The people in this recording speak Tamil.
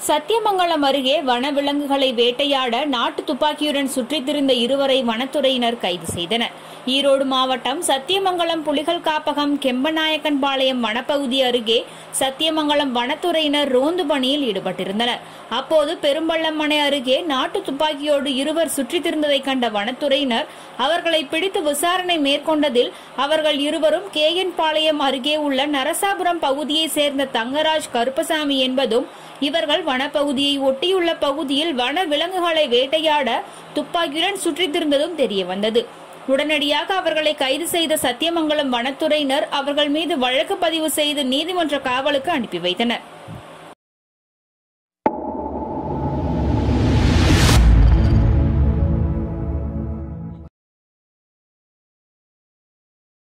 சத்தியமங்கலம் அருகே வனவிலங்குகளை வேட்டையாட நாட்டு துப்பாக்கியுடன் சுற்றித் திரிந்த இருவரை வனத்துறையினர் கைது செய்தனர் ஈரோடு மாவட்டம் சத்தியமங்கலம் புலிகள் காப்பகம் கெம்பநாயக்கன்பாளையம் வனப்பகுதி அருகே சத்தியமங்கலம் வனத்துறையினர் ரோந்து பணியில் ஈடுபட்டிருந்தனர் அப்போது பெரும்பள்ளமனை அருகே நாட்டு துப்பாக்கியோடு இருவர் சுற்றித் திரிந்ததை கண்ட வனத்துறையினர் அவர்களை பிடித்து விசாரணை மேற்கொண்டதில் அவர்கள் இருவரும் கேஎன் பாளையம் அருகே உள்ள நரசாபுரம் பகுதியை சேர்ந்த தங்கராஜ் கருப்பசாமி என்பதும் இவர்கள் வனப்பகுதியை ஒட்டியுள்ள பகுதியில் வன விலங்குகளை வேட்டையாட துப்பாக்கியுடன் சுற்றித் திரிந்ததும் தெரிய வந்தது உடனடியாக அவர்களை கைது செய்த சத்தியமங்கலம் வனத்துறையினர் அவர்கள் மீது வழக்கு பதிவு செய்து நீதிமன்ற காவலுக்கு அனுப்பி வைத்தனர்